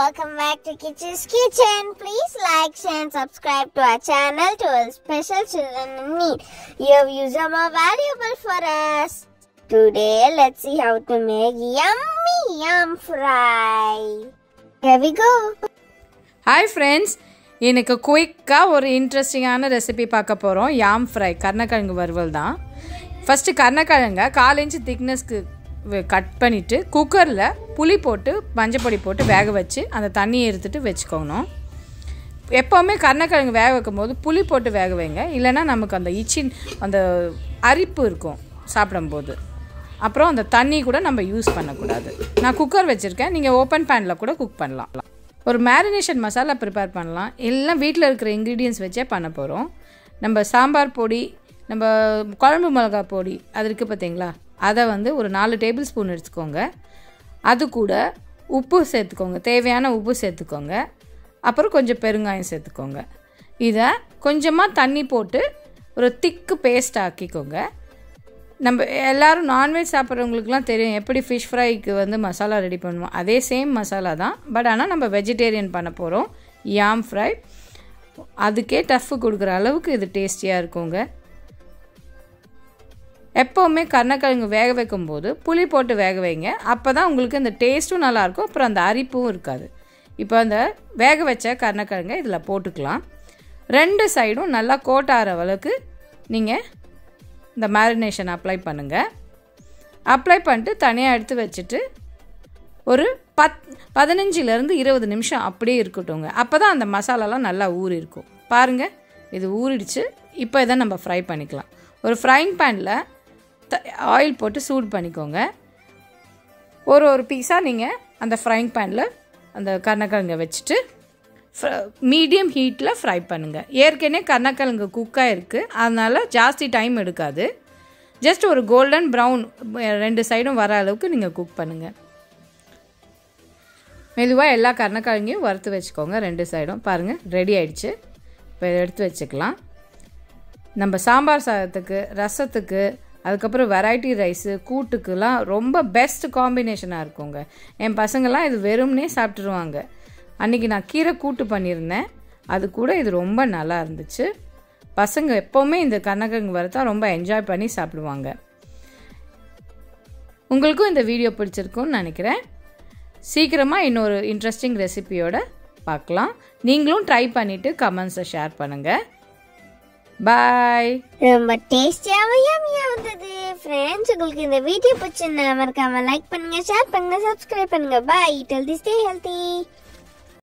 welcome back to Kitchen's Kitchen. Please like, share, and subscribe to our channel to help special children in need. Your views are more valuable for us. Today, let's see how to make yummy yum fry. Here we go. Hi friends எனக்கு குயிக்காக ஒரு இன்ட்ரெஸ்டிங்கான recipe பார்க்க போகிறோம் யாம் fry கருணக்கிழங்கு வறுவல் தான் ஃபஸ்ட்டு கருணக்கிழங்க கால் இன்ச்சு திக்னஸ்க்கு கட் பண்ணிவிட்டு குக்கரில் புளி போட்டு மஞ்சப்பொடி போட்டு வேக வச்சு அந்த தண்ணியை எடுத்துட்டு வச்சுக்கணும் எப்போவுமே கருணக்கிழங்கு வேக வைக்கும் போது புளி போட்டு வேக வைங்க இல்லைன்னா நமக்கு அந்த இச்சின் அந்த அரிப்பு இருக்கும் சாப்பிடும்போது அப்புறம் அந்த தண்ணி கூட நம்ம யூஸ் பண்ணக்கூடாது நான் குக்கர் வச்சுருக்கேன் நீங்கள் ஓப்பன் பேனில் கூட குக் பண்ணலாம் ஒரு மேரினேஷன் மசாலா ப்ரிப்பேர் பண்ணலாம் எல்லாம் வீட்டில் இருக்கிற இன்க்ரீடியன்ஸ் வச்சே பண்ண போகிறோம் நம்ம சாம்பார் பொடி நம்ம குழம்பு மிளகா பொடி அது இருக்குது பார்த்தீங்களா அதை வந்து ஒரு நாலு டேபிள் ஸ்பூன் எடுத்துக்கோங்க அது கூட உப்பு சேர்த்துக்கோங்க தேவையான உப்பு சேர்த்துக்கோங்க அப்புறம் கொஞ்சம் பெருங்காயம் சேர்த்துக்கோங்க இதை கொஞ்சமாக தண்ணி போட்டு ஒரு திக்கு பேஸ்ட் ஆக்கிக்கோங்க நம்ம எல்லோரும் நான்வெஜ் சாப்பிட்றவங்களுக்குலாம் தெரியும் எப்படி ஃபிஷ் ஃப்ரைக்கு வந்து மசாலா ரெடி பண்ணுவோம் அதே சேம் மசாலா தான் பட் ஆனால் நம்ம வெஜிடேரியன் பண்ண போகிறோம் யாம் ஃப்ரை அதுக்கே டஃப்பு கொடுக்குற அளவுக்கு இது டேஸ்டியாக இருக்குங்க எப்போவுமே கருணக்கிழங்கு வேக வைக்கும்போது புளி போட்டு வேக வைங்க அப்போ தான் உங்களுக்கு அந்த டேஸ்ட்டும் நல்லாயிருக்கும் அப்புறம் அந்த அரிப்பும் இருக்காது இப்போ அந்த வேக வச்ச கருணக்கிழங்கை இதில் போட்டுக்கலாம் ரெண்டு சைடும் நல்லா கோட்டாகிற அளவுக்கு நீங்கள் இந்த மேரினேஷன் அப்ளை பண்ணுங்கள் அப்ளை பண்ணிட்டு தனியாக எடுத்து வச்சுட்டு ஒரு பத் பதினஞ்சுலேருந்து இருபது நிமிஷம் அப்படியே இருக்கட்டும்ங்க அப்போ தான் அந்த மசாலாலாம் நல்லா ஊறி இருக்கும் பாருங்கள் இது ஊறிடுச்சு இப்போ இதை நம்ம ஃப்ரை பண்ணிக்கலாம் ஒரு ஃப்ரைங் பேனில் த ஆயில் போட்டு சூடு பண்ணிக்கோங்க ஒரு ஒரு பீஸாக நீங்கள் அந்த ஃப்ரைங் பேனில் அந்த கருணக்கிழங்கை வச்சுட்டு மீடியம் ஹீட்டில் ஃப்ரை பண்ணுங்கள் ஏற்கனவே கருணக்கிழங்கு குக்காக இருக்குது அதனால் ஜாஸ்தி டைம் எடுக்காது ஜஸ்ட் ஒரு கோல்டன் ப்ரௌன் ரெண்டு சைடும் வர அளவுக்கு நீங்கள் குக் பண்ணுங்கள் மெதுவாக எல்லா கருணக்கிழங்கையும் வறுத்து வச்சுக்கோங்க ரெண்டு சைடும் பாருங்கள் ரெடி ஆயிடுச்சு இப்போ இதை எடுத்து வச்சுக்கலாம் நம்ம சாம்பார் சாதத்துக்கு ரசத்துக்கு அதுக்கப்புறம் வெரைட்டி ரைஸு கூட்டுக்கெலாம் ரொம்ப பெஸ்ட் காம்பினேஷனாக இருக்குங்க என் பசங்கள்லாம் இது வெறும்னே சாப்பிட்ருவாங்க அன்றைக்கி நான் கீரை கூட்டு பண்ணியிருந்தேன் அது கூட இது ரொம்ப நல்லா இருந்துச்சு பசங்க எப்போவுமே இந்த கண்ணக்கிழங்கு வறுத்தா ரொம்ப என்ஜாய் பண்ணி சாப்பிடுவாங்க உங்களுக்கும் இந்த வீடியோ பிடிச்சிருக்கும்னு நினைக்கிறேன் சீக்கிரமாக இன்னொரு இன்ட்ரெஸ்டிங் ரெசிபியோட பார்க்கலாம் நீங்களும் ட்ரை பண்ணிவிட்டு கமெண்ட்ஸை ஷேர் பண்ணுங்கள் பாய் ரொம்ப டேஸ்டியாவும் யம்மியா இருந்தது ஃப்ரெண்ட்ஸ் உங்களுக்கு இந்த வீடியோ பிடிச்சிருந்தா மறக்காம லைக் பண்ணுங்க ஷேர் பண்ணுங்க சப்ஸ்கிரைப் பண்ணுங்க bye till then stay healthy